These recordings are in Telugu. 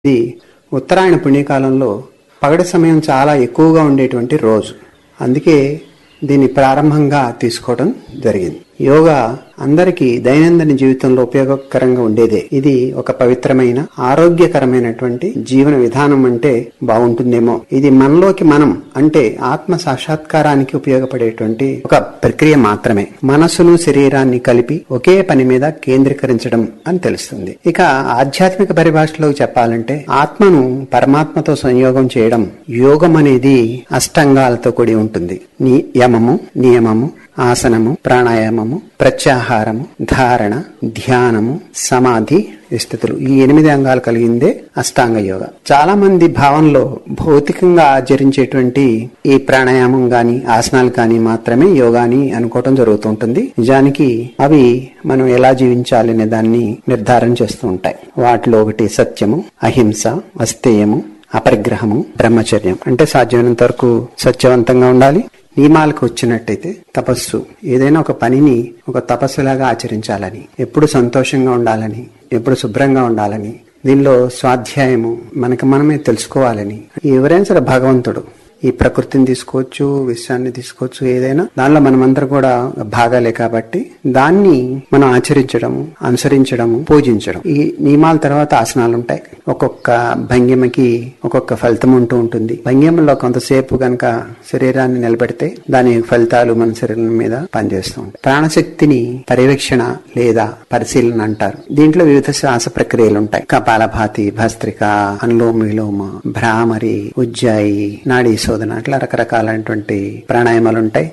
ఇది ఉత్తరాయణ పుణ్యకాలంలో పగటి సమయం చాలా ఎక్కువగా ఉండేటువంటి రోజు అందుకే దీన్ని ప్రారంభంగా తీసుకోవడం జరిగింది యోగా అందరికీ దైనందిన జీవితంలో ఉపయోగకరంగా ఉండేదే ఇది ఒక పవిత్రమైన ఆరోగ్యకరమైనటువంటి జీవన విధానం అంటే బాగుంటుందేమో ఇది మనలోకి మనం అంటే ఆత్మ సాక్షాత్కారానికి ఉపయోగపడేటువంటి ఒక ప్రక్రియ మాత్రమే మనసును శరీరాన్ని కలిపి ఒకే పని మీద కేంద్రీకరించడం అని తెలుస్తుంది ఇక ఆధ్యాత్మిక పరిభాషలో చెప్పాలంటే ఆత్మను పరమాత్మతో సంయోగం చేయడం యోగం అనేది అష్టంగాలతో కూడి ఉంటుంది నీ యమము నియమము ఆసనము ప్రాణాయామము ప్రత్యాహారము ధారణ ధ్యానము సమాధి స్థితులు ఈ ఎనిమిది అంగాలు కలిగిందే అష్టాంగ యోగ చాలా మంది భావనలో భౌతికంగా ఆచరించేటువంటి ఈ ప్రాణాయామం గాని ఆసనాలు కానీ మాత్రమే యోగాని అనుకోవటం జరుగుతుంటుంది నిజానికి అవి మనం ఎలా జీవించాలి అనే దాన్ని నిర్ధారణ చేస్తూ ఉంటాయి వాటిలో ఒకటి సత్యము అహింస అస్థేయము అపరిగ్రహము బ్రహ్మచర్యం అంటే సాధ్యమైనంత వరకు సత్యవంతంగా ఉండాలి నియమాలకు వచ్చినట్టయితే తపస్సు ఏదైనా ఒక పనిని ఒక తపస్సులాగా ఆచరించాలని ఎప్పుడు సంతోషంగా ఉండాలని ఎప్పుడు శుభ్రంగా ఉండాలని దీనిలో స్వాధ్యాయము మనకి మనమే తెలుసుకోవాలని ఎవరైనా సరే భగవంతుడు ఈ ప్రకృతిని తీసుకోవచ్చు విశ్వాన్ని తీసుకోవచ్చు ఏదైనా దానిలో మనమందరం కూడా భాగాలే కాబట్టి దాన్ని మనం ఆచరించడము అనుసరించడము పూజించడం ఈ నియమాల తర్వాత ఆసనాలు ఉంటాయి ఒక్కొక్క భంగిమకి ఒక్కొక్క ఫలితం ఉంటూ ఉంటుంది భంగిమలో కొంతసేపు గనక శరీరాన్ని నిలబెడితే దాని ఫలితాలు మన శరీరం మీద పనిచేస్తూ ఉంటాయి ప్రాణశక్తిని పర్యవేక్షణ లేదా పరిశీలన అంటారు దీంట్లో వివిధ శ్వాస ప్రక్రియలు ఉంటాయి కపాలభాతి భస్త్రిక అనులోమ విలోమ భ్రామరి ఉజ్జాయి నాడీ శోధన అట్లా రకరకాలైనటువంటి ప్రాణాయామాలు ఉంటాయి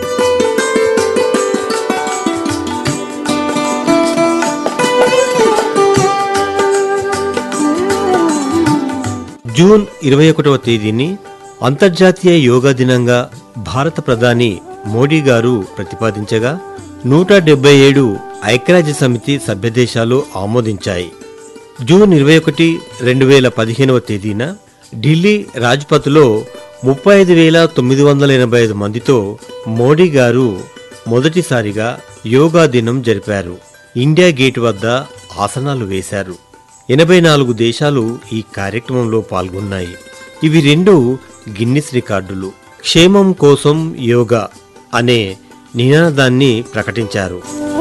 జూన్ ఇరవై ఒకటవ తేదీని అంతర్జాతీయ యోగా దినంగా భారత ప్రధాని మోడీ గారు ప్రతిపాదించగా నూట డెబ్బై ఏడు ఐక్యరాజ్య సమితి సభ్యదేశాలు ఆమోదించాయి జూన్ ఇరవై ఒకటి రెండు వేల పదిహేనవ తేదీన ఢిల్లీ రాజ్పథ్లో ముప్పై ఐదు వేల తొమ్మిది వందల ఎనభై ఐదు మందితో మోడీ గారు మొదటిసారిగా యోగా దినం జరిపారు ఇండియా గేట్ వద్ద ఆసనాలు వేశారు ఎనభై నాలుగు దేశాలు ఈ కార్యక్రమంలో పాల్గొన్నాయి ఇవి రెండు గిన్నిస్ రికార్డులు క్షేమం కోసం యోగా అనే నినాదాన్ని ప్రకటించారు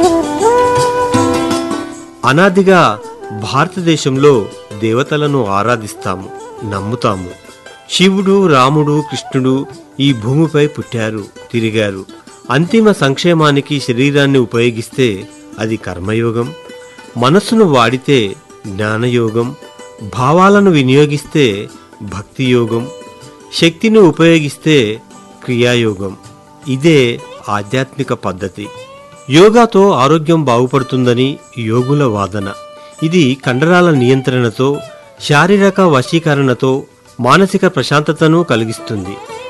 అనాదిగా భారతదేశంలో దేవతలను ఆరాధిస్తాము నమ్ముతాము శివుడు రాముడు కృష్ణుడు ఈ భూమిపై పుట్టారు తిరిగారు అంతిమ సంక్షేమానికి శరీరాన్ని ఉపయోగిస్తే అది కర్మయోగం మనస్సును వాడితే జ్ఞానయోగం భావాలను వినియోగిస్తే భక్తియోగం శక్తిని ఉపయోగిస్తే క్రియాయోగం ఇదే ఆధ్యాత్మిక పద్ధతి యోగాతో ఆరోగ్యం బాగుపడుతుందని యోగుల వాదన ఇది కండరాల నియంత్రణతో శారీరక వశీకరణతో మానసిక ప్రశాంతతను కలిగిస్తుంది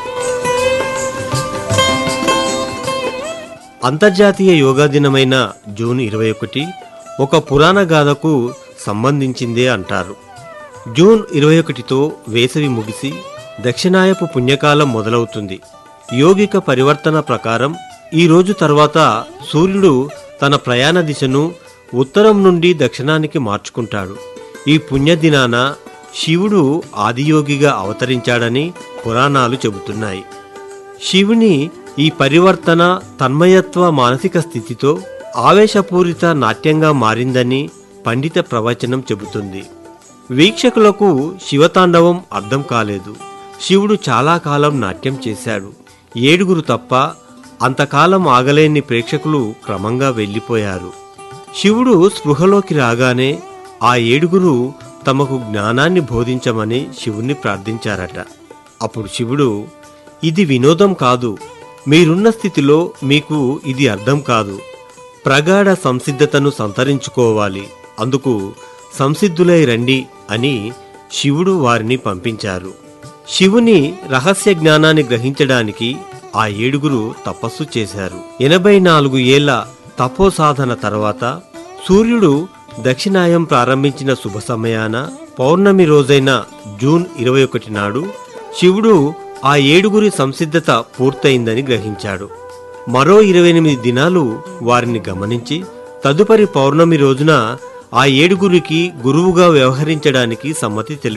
అంతర్జాతీయ యోగా దినమైన జూన్ ఇరవై ఒకటి ఒక పురాణ గాథకు సంబంధించిందే అంటారు జూన్ ఇరవై ఒకటితో వేసవి ముగిసి దక్షిణాయపు పుణ్యకాలం మొదలవుతుంది యోగిక పరివర్తన ప్రకారం ఈ రోజు తర్వాత సూర్యుడు తన ప్రయాణ దిశను ఉత్తరం నుండి దక్షిణానికి మార్చుకుంటాడు ఈ పుణ్యదినాన శివుడు ఆదియోగిగా అవతరించాడని పురాణాలు చెబుతున్నాయి శివుని ఈ పరివర్తన తన్మయత్వ మానసిక స్థితితో ఆవేశపూరిత నాట్యంగా మారిందని పండిత ప్రవచనం చెబుతుంది వీక్షకులకు శివతాండవం అర్థం కాలేదు శివుడు చాలా కాలం నాట్యం చేశాడు ఏడుగురు తప్ప అంతకాలం ఆగలేని ప్రేక్షకులు క్రమంగా వెళ్ళిపోయారు శివుడు స్పృహలోకి రాగానే ఆ ఏడుగురు తమకు జ్ఞానాన్ని బోధించమని శివుణ్ణి ప్రార్థించారట అప్పుడు శివుడు ఇది వినోదం కాదు మీరున్న స్థితిలో మీకు ఇది అర్థం కాదు ప్రగాఢ సంసిద్ధతను సంతరించుకోవాలి అందుకు సంసిద్ధులై రండి అని శివుడు వారిని పంపించారు శివుని రహస్య జ్ఞానాన్ని గ్రహించడానికి ఆ ఏడుగురు తపస్సు చేశారు ఎనభై నాలుగు ఏళ్ల తపోసాధన తర్వాత సూర్యుడు దక్షిణాయం ప్రారంభించిన శుభ సమయాన పౌర్ణమి రోజైన జూన్ ఇరవై ఒకటి నాడు శివుడు ఆ ఏడుగురి సంసిద్ధత పూర్తయిందని గ్రహించాడు మరో ఇరవై ఎనిమిది దినాలు వారిని గమనించి తదుపరి పౌర్ణమి రోజున ఆ ఏడుగురికి గురువుగా వ్యవహరించడానికి సమ్మతి తెలిపారు